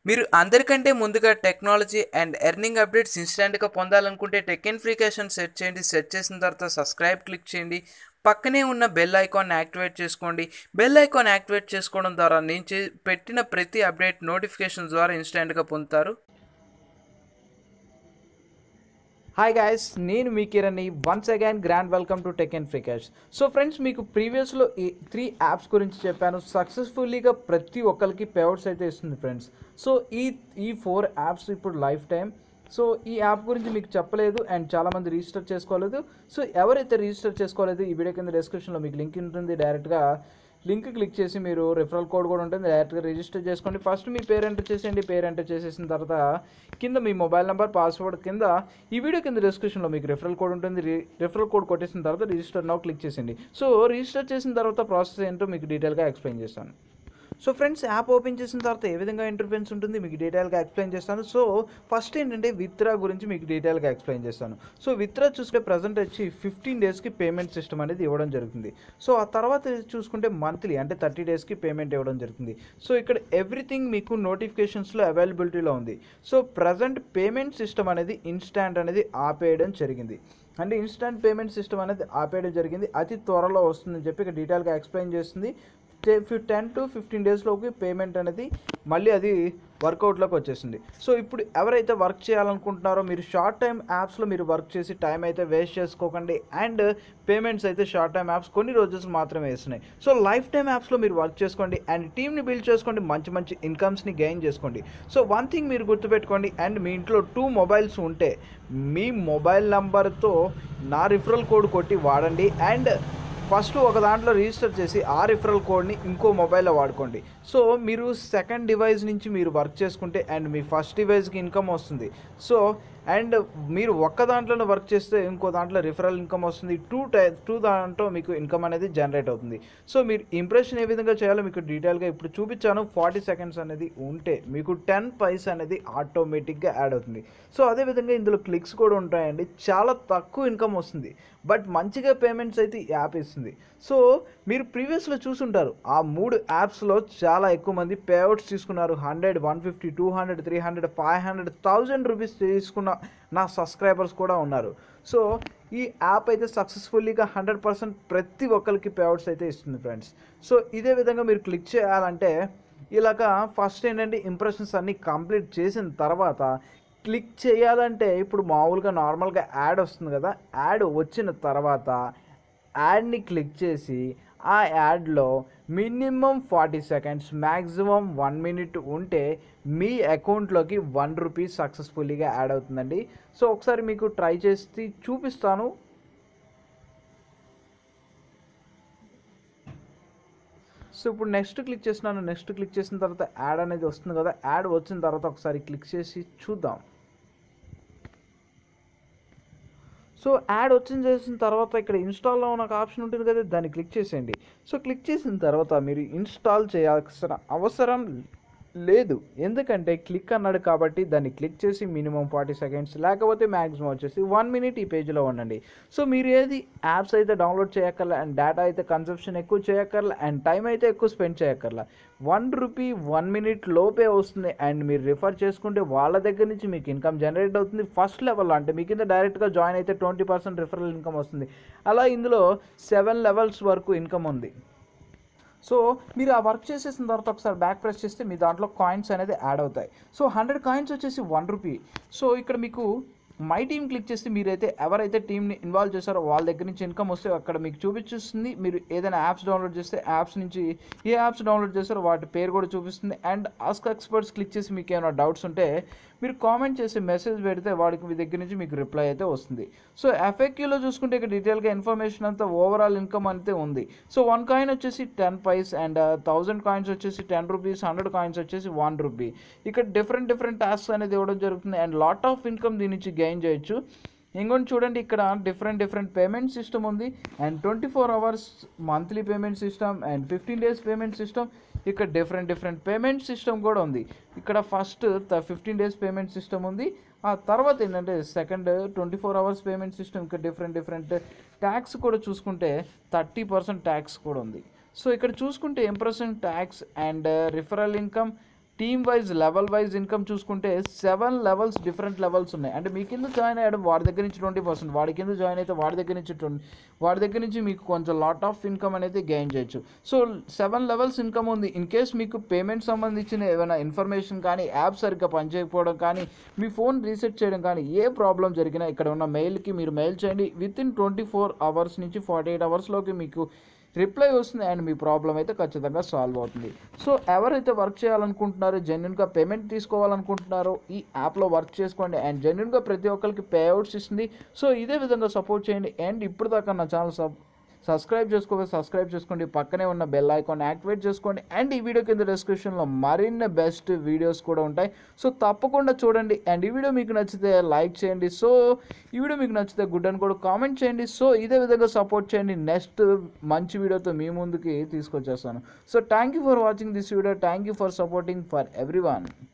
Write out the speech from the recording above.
మీరు అందరికంటే ముందుగా టెక్నాలజీ అండ్ ఎర్నింగ్ అప్డేట్స్ ఇన్స్టెంట్గా పొందాలనుకుంటే టెక్ అండ్ ఫ్రీకేషన్ సెట్ చేయండి సెట్ చేసిన తర్వాత సబ్స్క్రైబ్ క్లిక్ చేయండి పక్కనే ఉన్న బెల్ ఐకాన్ యాక్టివేట్ చేసుకోండి బెల్ ఐకాన్ యాక్టివేట్ చేసుకోవడం ద్వారా నేను చే పెట్టిన ప్రతి అప్డేట్ నోటిఫికేషన్ ద్వారా ఇన్స్టెంట్గా పొందుతారు హాయ్ గాయస్ నేను మీ కిరణ్ని once again grand welcome to tech and free cash so friends మీకు ప్రీవియస్లో ఈ త్రీ యాప్స్ గురించి చెప్పాను సక్సెస్ఫుల్లీగా ప్రతి ఒక్కరికి పేఅవుట్స్ అయితే ఇస్తుంది ఫ్రెండ్స్ సో ఈ ఈ ఫోర్ యాప్స్ ఇప్పుడు లైఫ్ టైం సో ఈ యాప్ గురించి మీకు చెప్పలేదు అండ్ చాలామంది రిజిస్టర్ చేసుకోలేదు సో ఎవరైతే రిజిస్టర్ చేసుకోలేదు ఈ వీడియో కింద డిస్క్రిప్షన్లో మీకు లింక్ ఉంటుంది డైరెక్ట్గా లింక్ క్లిక్ చేసి మీరు రిఫరల్ కోడ్ కూడా ఉంటుంది డైరెక్ట్గా రిజిస్టర్ చేసుకోండి ఫస్ట్ మీ పేరు ఎంటర్ చేసేయండి పేరు ఎంటర్ చేసేసిన తర్వాత కింద మీ మొబైల్ నెంబర్ పాస్వర్డ్ కింద ఈ వీడియో కింద డిస్క్రిప్షన్లో మీకు రిఫరల్ కోడ్ ఉంటుంది రిఫరల్ కోడ్ కొట్టేసిన తర్వాత రిజిస్టర్ నౌ క్లిక్ చేసేయండి సో రిజిస్టర్ చేసిన తర్వాత ప్రాసెస్ ఏంటో మీకు డీటెయిల్గా ఎక్స్ప్లెయిన్ చేస్తాను సో ఫ్రెండ్స్ యాప్ ఓపెన్ చేసిన తర్వాత ఏ విధంగా ఇంటర్ఫెన్స్ ఉంటుంది మీకు డీటెయిల్గా ఎక్స్ప్లెయిన్ చేస్తాను సో ఫస్ట్ ఏంటంటే విత్రా గురించి మీకు డీటెయిల్గా ఎక్స్ప్లెయిన్ చేస్తాను సో విత్రా చూసుకుంటే ప్రజెంట్ వచ్చి ఫిఫ్టీన్ డేస్కి పేమెంట్ సిస్టమ్ అనేది ఇవ్వడం జరుగుతుంది సో ఆ తర్వాత చూసుకుంటే మంత్లీ అంటే థర్టీ డేస్కి పేమెంట్ ఇవ్వడం జరుగుతుంది సో ఇక్కడ ఎవ్రీథింగ్ మీకు నోటిఫికేషన్స్లో అవైలబిలిటీలో ఉంది సో ప్రజెంట్ పేమెంట్ సిస్టమ్ అనేది ఇన్స్టాంట్ అనేది ఆపేయడం జరిగింది అంటే ఇన్స్టాంట్ పేమెంట్ సిస్టమ్ అనేది ఆపేయడం జరిగింది అతి త్వరలో వస్తుందని చెప్పి ఇక్కడ డీటెయిల్గా ఎక్స్ప్లెయిన్ చేస్తుంది టెన్ టు ఫిఫ్టీన్ డేస్లోకి పేమెంట్ అనేది మళ్ళీ అది వర్కౌట్లోకి వచ్చేసింది సో ఇప్పుడు ఎవరైతే వర్క్ చేయాలనుకుంటున్నారో మీరు షార్ట్ టైం యాప్స్లో మీరు వర్క్ చేసి టైం అయితే వేస్ట్ చేసుకోకండి అండ్ పేమెంట్స్ అయితే షార్ట్ టైం యాప్స్ కొన్ని రోజెస్ మాత్రమే వేస్తున్నాయి సో లైఫ్ టైం యాప్స్లో మీరు వర్క్ చేసుకోండి అండ్ టీమ్ని బిల్డ్ చేసుకోండి మంచి మంచి ఇన్కమ్స్ని గెయిన్ చేసుకోండి సో వన్ థింగ్ మీరు గుర్తుపెట్టుకోండి అండ్ మీ ఇంట్లో టూ మొబైల్స్ ఉంటే మీ మొబైల్ నెంబర్తో నా రిఫరల్ కోడ్ కొట్టి వాడండి అండ్ ఫస్ట్ ఒక దాంట్లో రిజిస్టర్ చేసి ఆ రిఫరల్ కోడ్ని ఇంకో మొబైల్లో వాడుకోండి సో మీరు సెకండ్ డివైస్ నుంచి మీరు వర్క్ చేసుకుంటే అండ్ మీ ఫస్ట్ డివైస్కి ఇన్కమ్ వస్తుంది సో అండ్ మీరు ఒక్క దాంట్లోనే వర్క్ చేస్తే ఇంకో దాంట్లో రిఫరల్ ఇన్కమ్ వస్తుంది టూ టై టూ దాంట్లో మీకు ఇన్కమ్ అనేది జనరేట్ అవుతుంది సో మీరు ఇంప్రెషన్ ఏ విధంగా చేయాలో మీకు డీటెయిల్గా ఇప్పుడు చూపించాను ఫార్టీ సెకండ్స్ అనేది ఉంటే మీకు టెన్ పైస్ అనేది ఆటోమేటిక్గా యాడ్ అవుతుంది సో అదేవిధంగా ఇందులో క్లిక్స్ కూడా ఉంటాయండి చాలా తక్కువ ఇన్కమ్ వస్తుంది బట్ మంచిగా పేమెంట్స్ అయితే ఈ యాప్ ఇస్తుంది సో మీరు ప్రీవియస్లో చూసుంటారు ఆ మూడు యాప్స్లో చాలా ఎక్కువ మంది పేఅవుట్స్ తీసుకున్నారు hundred one fifty two hundred three hundred five hundred thousand rupees తీసుకున్న నా సబ్స్క్రైబర్స్ కూడా ఉన్నారు సో ఈ యాప్ అయితే సక్సెస్ఫుల్లీగా హండ్రెడ్ పర్సెంట్ ప్రతి ఒక్కరికి పేఅవుట్స్ అయితే ఇస్తుంది ఫ్రెండ్స్ సో ఇదే విధంగా మీరు క్లిక్ చేయాలంటే ఇలాగా ఫస్ట్ ఏంటంటే ఇంప్రెషన్స్ అన్నీ కంప్లీట్ చేసిన తర్వాత క్లిక్ చేయాలంటే ఇప్పుడు మామూలుగా నార్మల్గా యాడ్ వస్తుంది కదా యాడ్ వచ్చిన తర్వాత యాడ్ని క్లిక్ చేసి ఆ యాడ్లో minimum forty seconds maximum one minute ఉంటే మీ అకౌంట్లోకి వన్ రూపీ సక్సెస్ఫుల్లీగా యాడ్ అవుతుందండి సో ఒకసారి మీకు ట్రై చేసి చూపిస్తాను సో ఇప్పుడు నెక్స్ట్ క్లిక్ చేసినాను నెక్స్ట్ క్లిక్ చేసిన తర్వాత యాడ్ అనేది వస్తుంది కదా యాడ్ వచ్చిన తర్వాత ఒకసారి క్లిక్ చేసి చూద్దాం సో యాడ్ వచ్చిన చేసిన తర్వాత ఇక్కడ ఇన్స్టాల్లో ఉన్న ఒక ఆప్షన్ ఉంటుంది కదా దాన్ని క్లిక్ చేసేయండి సో క్లిక్ చేసిన తర్వాత మీరు ఇన్స్టాల్ చేయాల్సిన అవసరం లేదు ఎందుకంటే క్లిక్ అన్నాడు కాబట్టి దాన్ని క్లిక్ చేసి మినిమం ఫార్టీ సెకండ్స్ లేకపోతే మ్యాక్సిమం వచ్చేసి వన్ మినిట్ ఈ పేజ్లో ఉండండి సో మీరు ఏది యాప్స్ అయితే డౌన్లోడ్ చేయక్కర్లే అండ్ డేటా అయితే కన్సంప్షన్ ఎక్కువ చేయక్కర్లే అండ్ టైం అయితే ఎక్కువ స్పెండ్ చేయక్కర్లే వన్ రూపీ వన్ మినిట్ లోపే వస్తుంది అండ్ మీరు రిఫర్ చేసుకుంటే వాళ్ళ దగ్గర నుంచి మీకు ఇన్కమ్ జనరేట్ అవుతుంది ఫస్ట్ లెవెల్లో అంటే మీ కింద డైరెక్ట్గా జాయిన్ అయితే ట్వంటీ పర్సెంట్ రిఫరల్ ఇన్కమ్ వస్తుంది అలా ఇందులో సెవెన్ లెవెల్స్ వరకు ఇన్కమ్ ఉంది సో మీరు ఆ వర్క్ చేసేసిన తర్వాత ఒకసారి బ్యాక్ ప్రెస్ చేస్తే మీ దాంట్లో కాయిన్స్ అనేది యాడ్ అవుతాయి సో హండ్రెడ్ కాయిన్స్ వచ్చేసి వన్ రూపీ సో ఇక్కడ మీకు మై టీమ్ క్లిక్ చేస్తే మీరైతే ఎవరైతే టీమ్ని ఇన్వాల్వ్ చేశారో వాళ్ళ దగ్గర నుంచి ఇన్కమ్ వస్తే అక్కడ మీకు చూపించేస్తుంది మీరు ఏదైనా యాప్స్ డౌన్లోడ్ చేస్తే యాప్స్ నుంచి ఏ యాప్స్ డౌన్లోడ్ చేస్తారో వాటి పేరు కూడా చూపిస్తుంది అండ్ ఆస్క్ ఎక్స్పర్ట్స్ క్లిక్ చేసి మీకు ఏమైనా డౌట్స్ ఉంటే మీరు కామెంట్ చేసి మెసేజ్ పెడితే వాడికి మీ దగ్గర నుంచి మీకు రిప్లై అయితే వస్తుంది సో ఎఫ్ఎక్యూలో చూసుకుంటే ఇక్కడ డీటెయిల్గా ఇన్ఫర్మేషన్ అంతా ఓవరాల్ ఇన్కమ్ అయితే ఉంది సో వన్ కాయిన్ వచ్చేసి ten paise and thousand coins వచ్చేసి టెన్ రూపీస్ హండ్రెడ్ కాయిన్స్ వచ్చేసి వన్ రూపీ ఇక్కడ డిఫరెంట్ డిఫరెంట్ టాస్క్ అనేది ఇవ్వడం జరుగుతుంది అండ్ లాట్ ఆఫ్ ఇన్కమ్ దీని నుంచి గెయిన్ చేయొచ్చు ఇంకొంటి చూడండి ఇక్కడ డిఫరెంట్ డిఫరెంట్ పేమెంట్ సిస్టమ్ ఉంది and twenty four hours monthly payment system and fifteen days payment system ఇక్కడ డిఫరెంట్ డిఫరెంట్ పేమెంట్ సిస్టమ్ కూడా ఉంది ఇక్కడ first fifteen days payment system ఉంది ఆ తర్వాత ఏంటంటే second twenty four hours payment system ఇక్కడ డిఫరెంట్ డిఫరెంట్ ట్యాక్స్ కూడా చూసుకుంటే థర్టీ పర్సెంట్ ట్యాక్స్ కూడా ఉంది సో ఇక్కడ చూసుకుంటే impression tasks and referral income team wise level wise income చూసుకుంటే సెవెన్ లెవెల్స్ డిఫరెంట్ లెవెల్స్ ఉన్నాయి అంటే మీ కింద జాయిన్ అయ్యడం వాడి దగ్గర నుంచి ట్వంటీ పర్సెంట్ వాడి కింద జాయిన్ అయితే వాడి దగ్గర నుంచి ట్వంటీ వాడి దగ్గర నుంచి మీకు కొంచెం లాట్ ఆఫ్ ఇన్కమ్ అనేది గెయిన్ చేయొచ్చు సో సెవెన్ లెవెల్స్ ఇన్కమ్ ఉంది ఇన్ కేస్ మీకు పేమెంట్ సంబంధించిన ఏమైనా ఇన్ఫర్మేషన్ కానీ యాప్ సరిగ్గా పనిచేయకపోవడం కానీ మీ ఫోన్ రీసెట్ చేయడం కానీ ఏ ప్రాబ్లం జరిగినా ఇక్కడ ఉన్న మెయిల్కి మీరు మెయిల్ చేయండి within twenty four hours నుంచి ఫార్టీ ఎయిట్ అవర్స్లోకి మీకు రిప్లై వస్తుంది అండ్ మీ ప్రాబ్లం అయితే ఖచ్చితంగా సాల్వ్ అవుతుంది సో ఎవరైతే వర్క్ చేయాలనుకుంటున్నారో జెన్యున్గా పేమెంట్ తీసుకోవాలనుకుంటున్నారో ఈ యాప్లో వర్క్ చేసుకోండి అండ్ జెన్యున్గా ప్రతి ఒక్కరికి పే అవుట్స్ ఇస్తుంది సో ఇదే విధంగా సపోర్ట్ చేయండి అండ్ ఇప్పుడు దాకా నా ఛానల్ సబ్ సబ్స్క్రైబ్ చేసుకోవాలి సబ్స్క్రైబ్ చేసుకోండి పక్కనే ఉన్న బెల్ ఐకాన్ యాక్టివేట్ చేసుకోండి అండ్ ఈ వీడియో కింద డిస్క్రిప్షన్లో మరిన్ని బెస్ట్ వీడియోస్ కూడా ఉంటాయి సో తప్పకుండా చూడండి అండ్ ఈ వీడియో మీకు నచ్చితే లైక్ చేయండి సో ఈ వీడియో మీకు నచ్చితే గుడ్ అని కూడా కామెంట్ చేయండి సో ఇదే విధంగా సపోర్ట్ చేయండి నెక్స్ట్ మంచి వీడియోతో మీ ముందుకి తీసుకొచ్చేస్తాను so thank you for watching this video thank you for supporting for every